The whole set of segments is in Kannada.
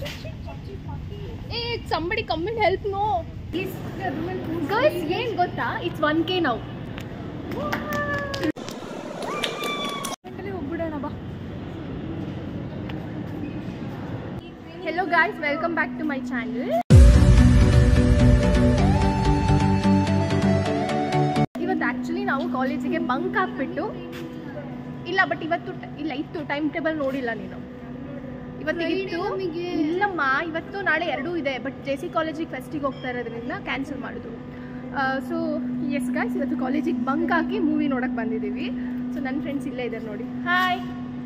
ಏ somebody coming help no girls ಏನ್ ಗೊತ್ತಾ ಇಟ್ಸ್ ಒನ್ ಕೆ ನಾವು ಹೋಗ್ಬಿಡೋಣ ಬಾ hello guys welcome back to my channel ಇವತ್ತು ಆ್ಯಕ್ಚುಲಿ ನಾವು ಕಾಲೇಜಿಗೆ ಬಂಕ್ ಹಾಕ್ಬಿಟ್ಟು ಇಲ್ಲ ಬಟ್ ಇವತ್ತು ಟ- ಇಲ್ಲ ಇತ್ತು ಟೈಮ್ ಟೇಬಲ್ ನೋಡಿಲ್ಲ ನೀನು ಇವತ್ತಿಗಿತ್ತು ಇಲ್ಲಮ್ಮ ಇವತ್ತು ನಾಳೆ ಎರಡೂ ಇದೆ ಬಟ್ ಜೆ ಸಿ ಕಾಲೇಜಿಗೆ ಫೆಸ್ಟಿಗೆ ಹೋಗ್ತಾ ಇರೋದ್ರಿಂದ ಕ್ಯಾನ್ಸಲ್ ಮಾಡಿದ್ರು ಸೊ ಎಸ್ ಗಾಯ್ಸ್ ಇವತ್ತು ಕಾಲೇಜಿಗೆ ಬಂಕ್ ಹಾಕಿ ಮೂವಿ ನೋಡಕ್ಕೆ ಬಂದಿದ್ದೀವಿ ಸೊ ನನ್ನ ಫ್ರೆಂಡ್ಸ್ ಇಲ್ಲೇ ಇದ್ದಾರೆ ನೋಡಿ ಹಾಯ್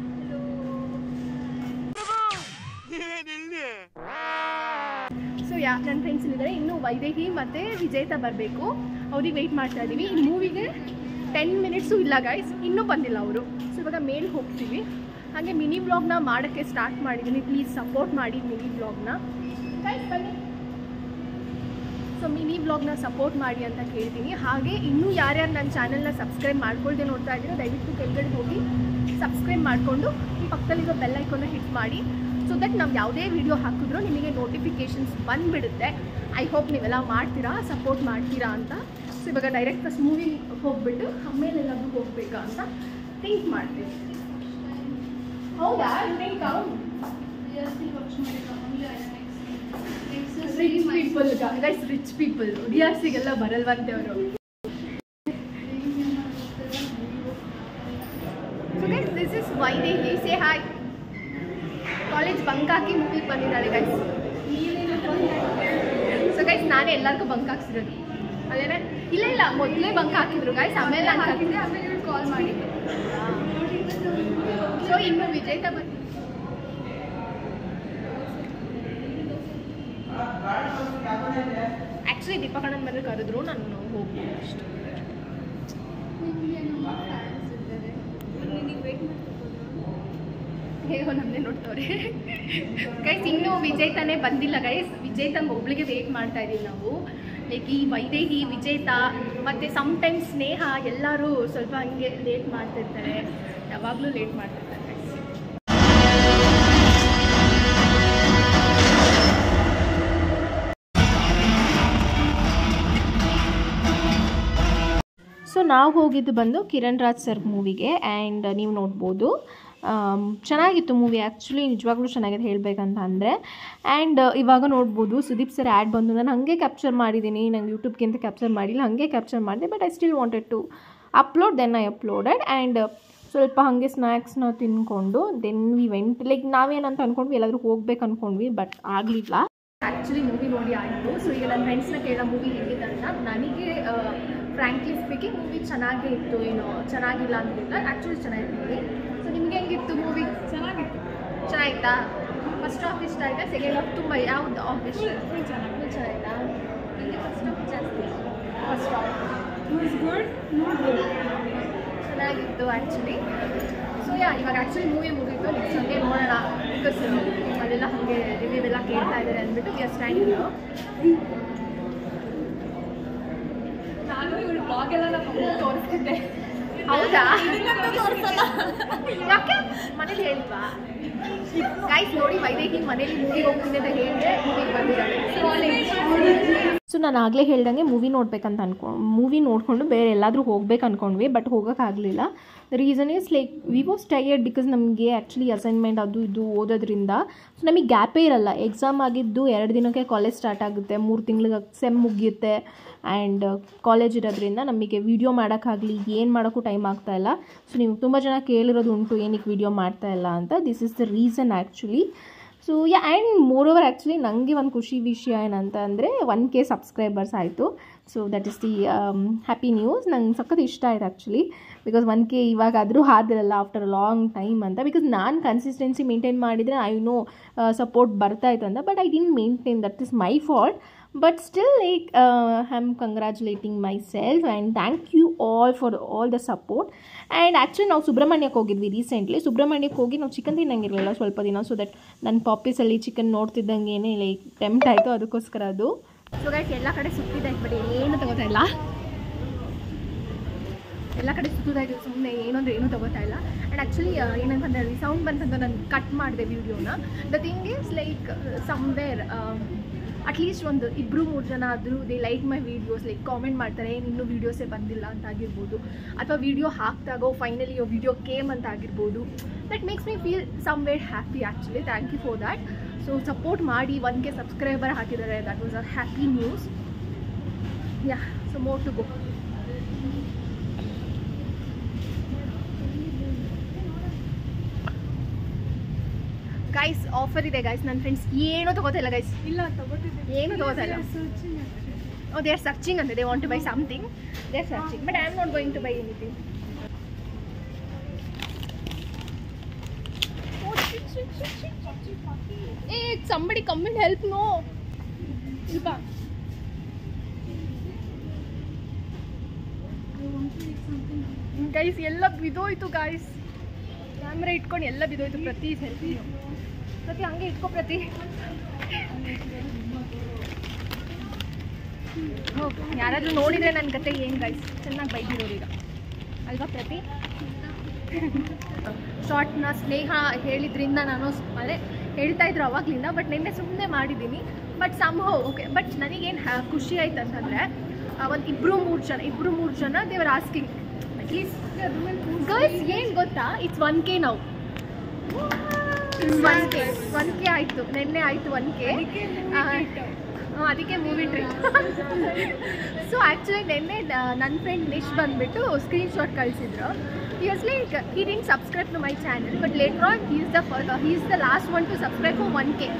ಸೊ ಯಾ ನನ್ನ ಫ್ರೆಂಡ್ಸ್ ಇಲ್ಲಿದ್ದಾರೆ ಇನ್ನು ವೈದೇಹಿ ಮತ್ತು ವಿಜೇತ ಬರಬೇಕು ಅವ್ರಿಗೆ ವೆಯ್ಟ್ ಮಾಡ್ತಾ ಇದ್ದೀವಿ ಈ ಮೂವಿಗೆ ಟೆನ್ ಮಿನಿಟ್ಸು ಇಲ್ಲ ಗೈಸ್ ಇನ್ನೂ ಬಂದಿಲ್ಲ ಅವರು ಸೊ ಇವಾಗ ಮೇಲ್ ಹೋಗ್ತೀವಿ ಹಾಗೆ ಮಿನಿ ಬ್ಲಾಗ್ನ ಮಾಡೋಕ್ಕೆ ಸ್ಟಾರ್ಟ್ ಮಾಡಿದ್ದೀನಿ ಪ್ಲೀಸ್ ಸಪೋರ್ಟ್ ಮಾಡಿ ಮಿನಿ ಬ್ಲಾಗ್ನ ಗೈಸ್ ಬನ್ನಿ ಸೊ ಮಿನಿ ಬ್ಲಾಗ್ನ ಸಪೋರ್ಟ್ ಮಾಡಿ ಅಂತ ಕೇಳ್ತೀನಿ ಹಾಗೆ ಇನ್ನೂ ಯಾರ್ಯಾರು ನನ್ನ ಚಾನಲ್ನ ಸಬ್ಸ್ಕ್ರೈಬ್ ಮಾಡ್ಕೊಳ್ದೆ ನೋಡ್ತಾ ಇದ್ದೀರೋ ದಯವಿಟ್ಟು ಕೆಳಗಡೆ ಹೋಗಿ ಸಬ್ಸ್ಕ್ರೈಬ್ ಮಾಡಿಕೊಂಡು ಪಕ್ಕದಲ್ಲಿರೋ ಬೆಲ್ ಐಕೋನ ಹಿಟ್ ಮಾಡಿ ಸೊ ದಟ್ ನಾವು ಯಾವುದೇ ವಿಡಿಯೋ ಹಾಕಿದ್ರೂ ನಿಮಗೆ ನೋಟಿಫಿಕೇಷನ್ಸ್ ಬಂದುಬಿಡುತ್ತೆ ಐ ಹೋಪ್ ನೀವೆಲ್ಲ ಮಾಡ್ತೀರಾ ಸಪೋರ್ಟ್ ಮಾಡ್ತೀರಾ ಅಂತ ಸೊ ಇವಾಗ ಡೈರೆಕ್ಟ್ ಫಸ್ಟ್ ಮೂವಿ ಹೋಗ್ಬಿಟ್ಟು ಆಮೇಲೆ ಎಲ್ಲಾದ್ರೂ ಹೋಗ್ಬೇಕಾ ಅಂತ ಥಿಂಕ್ ಮಾಡ್ತೀನಿ ಹೌದಾ think rich people guys rich people D R ಸಿಗೆಲ್ಲ ಬರಲ್ವಂತೆ ಅವರು so guys this is Vaidehi say hi college bunk ಹಾಕಿ ಮೂವಿಗೆ ಬಂದಿದ್ದಾಳೆ ಗೈಸ್ ಸೊ ಗೈಸ್ ನಾನೇ ಎಲ್ಲರಿಗೂ ಬಂಕ್ ಹಾಕ್ಸಿರೋದು ಅದೇನೆ ಇಲ್ಲ ಇಲ್ಲ ಮೊದಲೇ ಬಂಕ್ ಹಾಕಿದ್ರು ಗೈಸ್ ಆಮೇಲೆ ನಾನು ಹಾಕಿದ್ದೆ ಆಮೇಲೆ ಕಾಲ್ ಮಾಡಿದ್ದು ಸೊ ಇನ್ನು ವಿಜೇತ ಬಂದು ಆ್ಯಕ್ಚುಲಿ ದೀಪಕಣ್ಣನ ಮನೆ ಕರೆದ್ರು ನಾನು ಹೋಗ್ಬೋದು ಅಷ್ಟೇ ಹೇಗೋ ನಮ್ಮನ್ನೇ ನೋಡ್ತವ್ರೆ ಗೈಸ್ ಇನ್ನೂ ವಿಜೇತನೇ ಬಂದಿಲ್ಲ ಗೈಸ್ ವಿಜೇತಂಗೆ ಒಬ್ಳಿಗೆ ವೇಟ್ ಮಾಡ್ತಾ ಇದೀವಿ ನಾವು ಲೈಕ್ ಈ ವೈದೇಹಿ ವಿಜೇತ ಮತ್ತು ಸಮ್ಟೈಮ್ಸ್ ಸ್ನೇಹ ಎಲ್ಲರೂ ಸ್ವಲ್ಪ ಹಂಗೆ ಲೇಟ್ ಮಾಡ್ತಿರ್ತಾರೆ ಯಾವಾಗಲೂ ಲೇಟ್ ಮಾಡ್ತಿರ್ತಾರೆ ಗೈಸ್ ಸೊ ನಾವು ಹೋಗಿದ್ದು ಬಂದು ಕಿರಣ್ ರಾಜ್ ಸರ್ ಮೂವಿಗೆ ಆ್ಯಂಡ್ ನೀವು ನೋಡ್ಬೋದು ಆಮ್, ಚೆನ್ನಾಗಿತ್ತು ಮೂವಿ ಆ್ಯಕ್ಚುಲಿ ನಿಜವಾಗ್ಲೂ ಚೆನ್ನಾಗಿದೆ ಹೇಳಬೇಕಂತ ಅಂದರೆ ಆ್ಯಂಡ್ ಇವಾಗ ನೋಡ್ಬೋದು ಸುದೀಪ್ ಸರ್ ಆ್ಯಡ್ ಬಂದು ನಾನು ಹಾಗೆ ಕ್ಯಾಪ್ಚರ್ ಮಾಡಿದ್ದೀನಿ ನಂಗೆ ಯೂಟ್ಯೂಬ್ಗಿಂತ ಕ್ಯಾಪ್ಚರ್ ಮಾಡಿಲ್ಲ ಹಾಗೆ ಕ್ಯಾಪ್ಚರ್ ಮಾಡಿದೆ but I still wanted to upload then I uploaded and ಸ್ವಲ್ಪ ಹಾಗೆ ಸ್ನ್ಯಾಕ್ಸ್ನ ತಿನ್ಕೊಂಡು ದೆನ್ ವಿ ವೆಂಟ್ ಲೈಕ್ ನಾವೇನಂತ ಅಂದ್ಕೊಂಡ್ವಿ ಎಲ್ಲಾದರೂ ಹೋಗ್ಬೇಕು ಅಂದ್ಕೊಂಡ್ವಿ ಬಟ್ ಆಗಲಿಲ್ಲ ಆ್ಯಕ್ಚುಲಿ ಮೂವಿ ನೋಡಿ ಆಯಿತು ಸೊ ಈಗ ನನ್ನ ಫ್ರೆಂಡ್ಸ್ನ ಕೇಳೋ ಮೂವಿ ಹೇಗಿದೆ ಅಂತ ನನಗೆ ಫ್ರ್ಯಾಂಕ್ಲಿ ಸ್ಪೀಕಿಂಗ್ ಮೂವಿ ಚೆನ್ನಾಗೇ ಇತ್ತು ಏನೋ ಚೆನ್ನಾಗಿಲ್ಲ ಅಂತಿಲ್ಲ ಆ್ಯಕ್ಚುಲಿ ಚೆನ್ನಾಗಿತ್ತು ಮೂವಿ ಸೊ ನಿಮ್ಗೆ ಹೆಂಗಿತ್ತು ಮೂವಿ ಚೆನ್ನಾಗಿತ್ತು ಚೆನ್ನಾಗಿತ್ತಾ ಫಸ್ಟ್ ಹಾಫ್ ಇಷ್ಟ ಆಯ್ತಾ ಸೆಕೆಂಡ್ ಹಾಫ್ ತುಂಬ ಯಾವ್ದು ಹಾಫ್ ಇಷ್ಟ ಚೆನ್ನಾಗಿ ಚೆನ್ನಾಗಿತ್ತಾ ನನಗೆ ಫಸ್ಟ್ ಹಾಫ್ ಜಾಸ್ತಿ ಫಸ್ಟ್ ಹಾಫ್ ಗುಡ್ ಚೆನ್ನಾಗಿತ್ತು ಆ್ಯಕ್ಚುಲಿ ಸೊ ಯಾ ಇವಾಗ ಆ್ಯಕ್ಚುಲಿ ಮೂವಿ ಮುಗೀತು ನೆಕ್ಸ್ಟ್ ಹಂಗೆ ನೋಡೋಣ ಬಿಕಾಸ್ ಅದೆಲ್ಲ ಹಾಗೆ ರಿವ್ಯೂ ಎಲ್ಲ ಕೇಳ್ತಾ ಇದ್ದಾರೆ ಅಂದ್ಬಿಟ್ಟು ವಿ ಆರ್ ಸ್ಟ್ಯಾಂಡಿಂಗ್ ನಾನು ಇವಳು ಬ್ಲಾಗ್ ಎಲ್ಲ ನಮ್ಮ ತೋರಿಸ್ತಿದ್ದೆ ಹೌದಾ ಯಾಕೆ ಮನೇಲಿ ಹೇಳಿಲ್ವಾ ಗೈಸ್ ನೋಡಿ ವೈದೇಹಿ ಮನೇಲಿ ಮೂವಿಗೆ ಹೋಗ್ತೀನಿ ಅಂತ ಹೇಳಿದ್ರೆ ಮೂವಿಗೆ ಬಂದಿದ್ದಾಳೆ ಸೊ ನಾನು ಆಗಲೇ ಹೇಳ್ದಂಗೆ ಮೂವಿ ನೋಡ್ಬೇಕಂತ ಅನ್ಕೊಂಡು ಮೂವಿ ನೋಡಿಕೊಂಡು ಬೇರೆ ಎಲ್ಲಾದರೂ ಹೋಗ್ಬೇಕು ಅಂದ್ಕೊಂಡ್ವಿ ಬಟ್ ಹೋಗೋಕ್ಕಾಗಲಿಲ್ಲ the reason is like we was tired because ನಮಗೆ ಆ್ಯಕ್ಚುಲಿ ಅಸೈನ್ಮೆಂಟ್ ಅದು ಇದು ಓದೋದ್ರಿಂದ ಸೊ ನಮಗೆ ಗ್ಯಾಪೇ ಇರಲ್ಲ ಎಕ್ಸಾಮ್ ಆಗಿದ್ದು ಎರಡು ದಿನಕ್ಕೆ ಕಾಲೇಜ್ ಸ್ಟಾರ್ಟ್ ಆಗುತ್ತೆ ಮೂರು ತಿಂಗಳಿಗೆ ಸೆಮ್ ಮುಗಿಯುತ್ತೆ ಆ್ಯಂಡ್ ಕಾಲೇಜ್ ಇರೋದ್ರಿಂದ ನಮಗೆ ವೀಡಿಯೋ ಮಾಡೋಕ್ಕಾಗಲಿ ಏನು ಮಾಡೋಕ್ಕೂ ಟೈಮ್ ಆಗ್ತಾ ಇಲ್ಲ ಸೊ ನೀವು ತುಂಬ ಜನ ಕೇಳಿರೋದು ಉಂಟು ಏನಕ್ಕೆ ವೀಡಿಯೋ ಮಾಡ್ತಾ ಇಲ್ಲ ಅಂತ this is the reason actually so yeah and moreover actually ನನಗೆ ಒಂದು ಖುಷಿ ವಿಷಯ ಏನಂತ ಅಂದರೆ ಒನ್ ಕೆ ಸಬ್ಸ್ಕ್ರೈಬರ್ಸ್ ಆಯಿತು so that is the happy news ನಂಗೆ ಸಖತ್ ಇಷ್ಟ ಆಯ್ತು ಆ್ಯಕ್ಚುಲಿ ಬಿಕಾಸ್ ಒನ್ ಕೆ ಇವಾಗಾದರೂ ಆದಿರಲ್ಲ ಆಫ್ಟರ್ ಲಾಂಗ್ ಟೈಮ್ ಅಂತ ಬಿಕಾಸ್ ನಾನು ಕನ್ಸಿಸ್ಟೆನ್ಸಿ ಮೇಂಟೈನ್ ಮಾಡಿದರೆ ಐ ನೋ ಸಪೋರ್ಟ್ ಬರ್ತಾಯಿತ್ತು ಅಂತ but I didn't maintain that is my fault but still like I am congratulating my self and thank you all for all the support and actually ನಾವು ಸುಬ್ರಹ್ಮಣ್ಯಕ್ಕೆ ಹೋಗಿದ್ವಿ ರೀಸೆಂಟ್ಲಿ ಸುಬ್ರಹ್ಮಣ್ಯಕ್ಕೆ ಹೋಗಿ ನಾವು ಚಿಕನ್ ತಿನ್ನಂಗಿರಲಿಲ್ಲ ಸ್ವಲ್ಪ ದಿನ ಸೊ ದಟ್ ನನ್ನ ಪಾಪೀಸಲ್ಲಿ ಚಿಕನ್ ನೋಡ್ತಿದ್ದಂಗೆ ಲೈಕ್ ಟೆಂಪ್ಟ್ ಆಯಿತು ಅದಕ್ಕೋಸ್ಕರ ಅದು ಸೊ ಗೈಸ್ ಎಲ್ಲ ಕಡೆ ಸುತ್ತಿದೆ ಬಟ್ ಏನು ತಗೋತಾ ಇಲ್ಲ ಎಲ್ಲ ಕಡೆ ಸುತ್ತುತ್ತಾ ಇದ್ದೀವಿ ಸುಮ್ಮನೆ ಏನಂದ್ರೆ ಏನೂ ತಗೋತಾ ಇಲ್ಲ ಆ್ಯಂಡ್ ಆ್ಯಕ್ಚುಲಿ ಏನಂತಂದ್ರೆ ಸೌಂಡ್ ಬಂತಂತ ನಾನು ಕಟ್ ಮಾಡಿದೆ ವೀಡಿಯೋನ the thing is like somewhere at least ಒಂದು ಇಬ್ಬರು ಮೂರು ಜನ ಆದರೂ they like my videos like comment ಮಾಡ್ತಾರೆ ಏನು ಇನ್ನೂ ವೀಡಿಯೋಸೇ ಬಂದಿಲ್ಲ ಅಂತ ಆಗಿರ್ಬೋದು ಅಥವಾ ವೀಡಿಯೋ ಹಾಕ್ದಾಗೋ ಫೈನಲಿ ವಿಡಿಯೋ ಕೇಮ್ ಅಂತ ಆಗಿರ್ಬೋದು that makes me feel somewhere happy actually thank you for that so support ಮಾಡಿ ಒನ್ ಕೆ ಸಬ್ಸ್ಕ್ರೈಬರ್ ಹಾಕಿದ್ದಾರೆ that was a happy news yeah so more to go guys offer ಇದೆ ಗೈಸ್ ನನ್ನ ಫ್ರೆಂಡ್ಸ್ ಏನೂ ತಗೋತಾ ಇಲ್ಲ ಗೈಸ್ ಇಲ್ಲ ತಗೋತಿದ್ದೆ ಏನು ತಗೋತಾ ಇಲ್ಲ Oh, they are searching and they want to buy something. They're searching, but I am not going to buy anything. Oh shit, shit, shit, shit, shit, shit. Hey, somebody come and help, no. Ilpa. Guys ಎಲ್ಲ ಬಿದೋಯ್ತು ಗೈಸ್ ಕ್ಯಾಮ್ರಾ ಇಟ್ಕೊಂಡು ಎಲ್ಲ ಬಿದೋಯ್ತು ಪ್ರತಿ ಸೆಲ್ಫಿ ಪ್ರತಿ ಹಂಗೆ ಇಟ್ಕೋ ಪ್ರತಿ ಹೋಗ್ ಯಾರಾದ್ರೂ ನೋಡಿದ್ರೆ ನನ್ನ ಕತೆ ಏನು ಗೈಸ್ ಚೆನ್ನಾಗಿ ಬೈದಿರೋರು ಈಗ ಅಲ್ವಾ ಪ್ರತಿ ಶಾರ್ಟ್ನ ಸ್ನೇಹ ಹೇಳಿದ್ರಿಂದ ನಾನು ಸ್- ಅದೇ ಹೇಳ್ತಾ ಇದ್ರು ಅವಾಗ್ಲಿಂದ ಬಟ್ ನಿನ್ನೆ ಸುಮ್ಮನೆ ಮಾಡಿದ್ದೀನಿ ಬಟ್ ಸಂಭವ ಓಕೆ ಬಟ್ ನನಗೇನು ಹ್ಯಾ ಖುಷಿ ಆಯ್ತು ಅಂತಂದರೆ ಒಂದು ಇಬ್ಬರು ಮೂರು ಜನ ಇಬ್ಬರು ಮೂರು ಜನ ದೇವರ್ ಆಸ್ಕಿಂಗ್ ಅಟ್ಲೀಸ್ಟ್ ಗರ್ಲ್ಸ್ ಏನು ಗೊತ್ತಾ ಇಟ್ಸ್ ಒನ್ ಕೆ ನಾವು ಒನ್ ಕೆ ಒನ್ ಕೆ ಆಯಿತು ನಿನ್ನೆ ಆಯಿತು ಒನ್ ಕೆ ಅದಕ್ಕೆ ಮೂವಿ ಟ್ರಿಪ್ ಸೊ ಆ್ಯಕ್ಚುಲಿ ನಿನ್ನೆ ನನ್ನ ಫ್ರೆಂಡ್ ನಿಶ್ ಬಂದುಬಿಟ್ಟು ಸ್ಕ್ರೀನ್ ಶಾಟ್ ಕಳಿಸಿದ್ರು years like he didn't subscribe to my channel but later on he is the he is the last one to subscribe for one K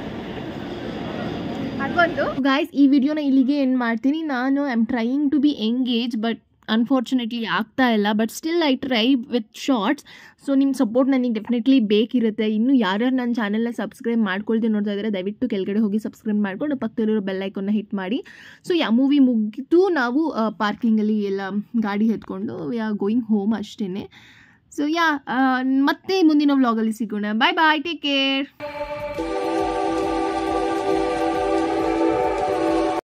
ಅದೊಂದು ಗಾಯ್ಸ್ ಈ ವಿಡಿಯೋನ ಇಲ್ಲಿಗೆ ಎಂಡ್ ಮಾಡ್ತೀನಿ ನಾನು I am trying to be engage but unfortunately ಆಗ್ತಾ ಇಲ್ಲ but still I try with shorts so ನಿಮ್ಮ ಸಪೋರ್ಟ್ ನನಗೆ ಡೆಫಿನೆಟ್ಲಿ ಬೇಕಿರುತ್ತೆ ಇನ್ನು ಯಾರ್ಯಾರು ನನ್ನ ಚಾನಲ್ನ ಸಬ್ಸ್ಕ್ರೈಬ್ ಮಾಡ್ಕೊಳ್ದೆ ನೋಡ್ತಾ ಇದ್ದಾರೆ ದಯವಿಟ್ಟು ಕೆಳಗಡೆ ಹೋಗಿ ಸಬ್ಸ್ಕ್ರೈಬ್ ಮಾಡ್ಕೊಂಡು ಪಕ್ಕದಲ್ಲಿರೋ ಬೆಲ್ ಐಕನ್ನ ಹಿಟ್ ಮಾಡಿ ಸೊ ಯಾ ಮೂವಿ ಮುಗಿದು ನಾವು ಪಾರ್ಕಿಂಗಲ್ಲಿ ಎಲ್ಲ ಗಾಡಿ ಎತ್ಕೊಂಡು ವಿ ಆರ್ ಗೋಯಿಂಗ್ ಹೋಮ್ ಅಷ್ಟೇ ಸೊ ಯಾ ಮತ್ತೆ ಮುಂದಿನ ವ್ಲಾಗಲ್ಲಿ ಸಿಗೋಣ ಬಾಯ್ ಬಾಯ್ ಟೇಕ್ ಕೇರ್